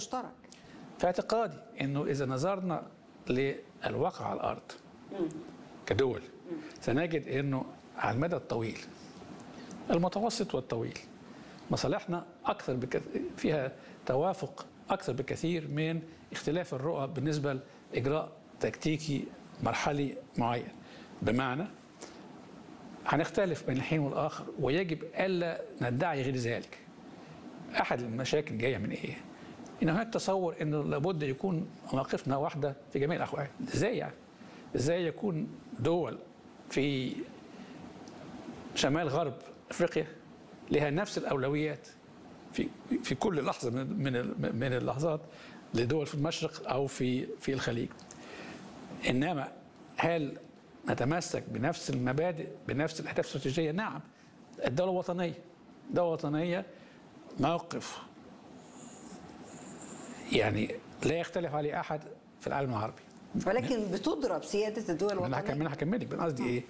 مشترك في اعتقادي انه اذا نظرنا للواقع على الارض كدول سنجد انه على المدى الطويل المتوسط والطويل مصالحنا اكثر بكث... فيها توافق اكثر بكثير من اختلاف الرؤى بالنسبه لاجراء تكتيكي مرحلي معين بمعنى هنختلف بين الحين والاخر ويجب الا ندعي غير ذلك احد المشاكل جايه من ايه ان هناك تصور انه لابد يكون مواقفنا واحده في جميع الاحوال ازاي يعني ازاي يكون دول في شمال غرب افريقيا لها نفس الاولويات في في كل لحظه من من من اللحظات لدول في المشرق او في في الخليج انما هل نتمسك بنفس المبادئ بنفس الاهداف الاستراتيجيه نعم الدوله الوطنيه الدوله الوطنيه موقف يعني لا يختلف عليه احد في العالم العربي ولكن بتضرب سياده الدول انا الوطنيه هكمل هكملك بس قصدي ايه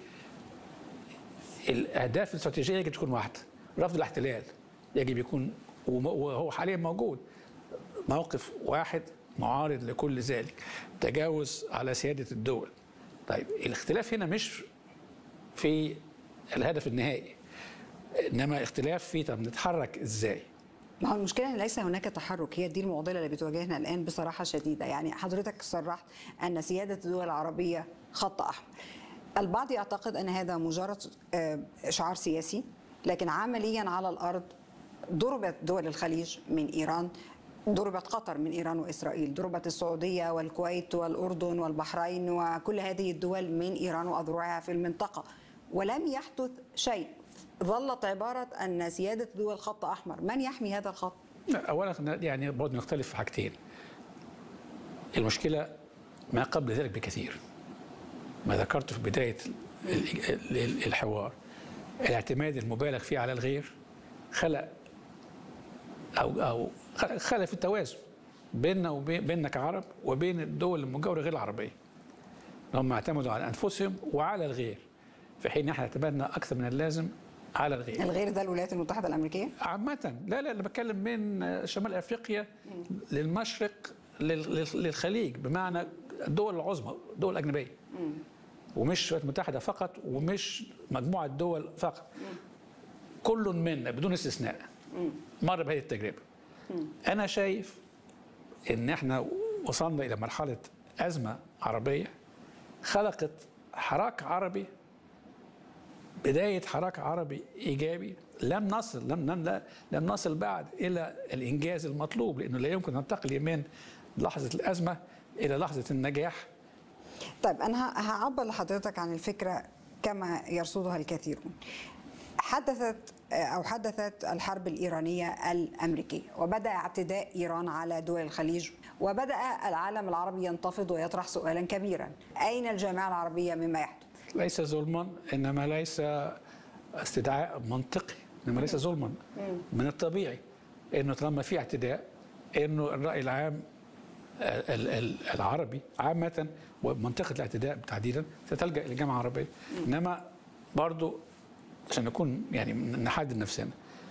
الاهداف الاستراتيجيه يجب تكون واحده رفض الاحتلال يجب يكون وم- وهو حاليا موجود موقف واحد معارض لكل ذلك تجاوز على سياده الدول طيب الاختلاف هنا مش في الهدف النهائي انما اختلاف في طب نتحرك ازاي ما هو المشكله ان ليس هناك تحرك هي دي المعضله اللي بتواجهنا الان بصراحه شديده يعني حضرتك صرحت ان سياده الدول العربيه خط احمر البعض يعتقد ان هذا مجرد آه، شعار سياسي لكن عمليا على الارض ضربت دول الخليج من ايران ضربت قطر من ايران واسرائيل ضربت السعوديه والكويت والاردن والبحرين وكل هذه الدول من ايران واذرعها في المنطقه ولم يحدث شيء ظلت عباره ان سياده الدول خط احمر من يحمي هذا الخط لا، اولا يعني برضه نختلف في حاجتين المشكله ما قبل ذلك بكثير ما ذكرته في بدايه ال- ال- الحوار الاعتماد المبالغ فيه على الغير خلق او او خلق- خلق في التوازن بيننا وبين بيننا كعرب وبين الدول المجاوره غير العربيه هم اعتمدوا على انفسهم وعلى الغير في حين احنا اعتمدنا اكثر من اللازم على الغير الغير ده الولايات المتحده الامريكيه عامة لا لا أنا بتكلم من شمال أفريقيا للمشرق لل- لل- للخليج بمعنى الدول العظمى الدول الأجنبية ومش الولايات المتحدة فقط ومش مجموعة دول فقط كل منا بدون استثناء مر بهذه التجربة أنا شايف إن إحنا وصلنا إلى مرحلة أزمة عربية خلقت حراك عربي بداية حراك عربي إيجابي لم نصل لم لم لم نصل بعد إلى الإنجاز المطلوب لأنه لا يمكن ننتقل من لحظة الأزمة إلى لحظة النجاح طيب انا ه- هعبر لحضرتك عن الفكره كما يرصدها الكثيرون حدثت او حدثت الحرب الايرانيه الامريكيه وبدا اعتداء ايران على دول الخليج وبدا العالم العربي ينتفض ويطرح سؤالا كبيرا اين الجامعه العربيه مما يحدث ليس ظلما إنما ليس استدعاء منطقي إنما ليس ظلما من الطبيعي إنه طالما في اعتداء إنه الرأي العام ال- ال- العربي عامة ومنطقة الاعتداء تحديدا ستلجأ إلى الجامعة العربية إنما برضو عشان نكون يعني نحدد نفسنا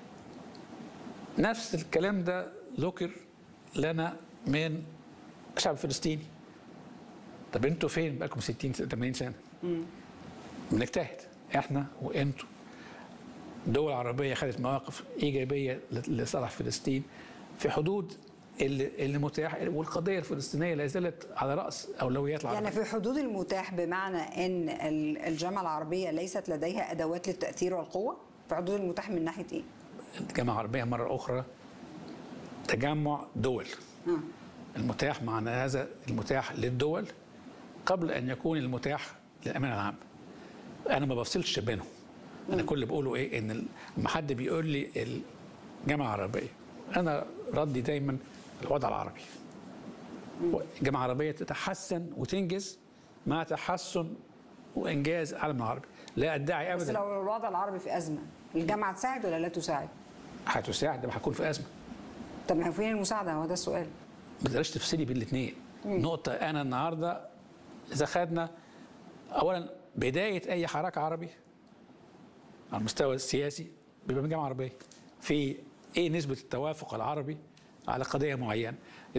نفس الكلام ده ذكر لنا من الشعب الفلسطيني طب انتوا فين بقالكم 60 80 سنه بنجتهد احنا وانتوا دول عربيه خدت مواقف ايجابيه لصالح فلسطين في حدود اللي اللي متاح والقضيه الفلسطينيه لا زالت على راس اولويات العرب يعني في حدود المتاح بمعنى ان ال- الجامعه العربيه ليست لديها ادوات للتاثير والقوه في حدود المتاح من ناحيه ايه الجامعه العربيه مره اخرى تجمع دول آه. المتاح معنى هذا المتاح للدول قبل ان يكون المتاح للامانه العامه انا ما بفصلش بينهم انا كل اللي بقوله ايه ان ال- لما حد بيقول لي الجامعه العربيه انا ردي دايما الوضع العربي الجامعه العربيه تتحسن وتنجز مع تحسن وانجاز العالم العربي لا ادعي بس ابدا لو الوضع العربي في ازمه الجامعه تساعد ولا لا تساعد هتساعد لما هكون في ازمه طب ما هو فين المساعده هو ده السؤال ما تقدرش تفصلي بين الاثنين نقطة أنا النهاردة إذا خدنا أولا بداية أي حراك عربي على المستوى السياسي بيبقى من جامعة عربية في إيه نسبة التوافق العربي على قضية معينة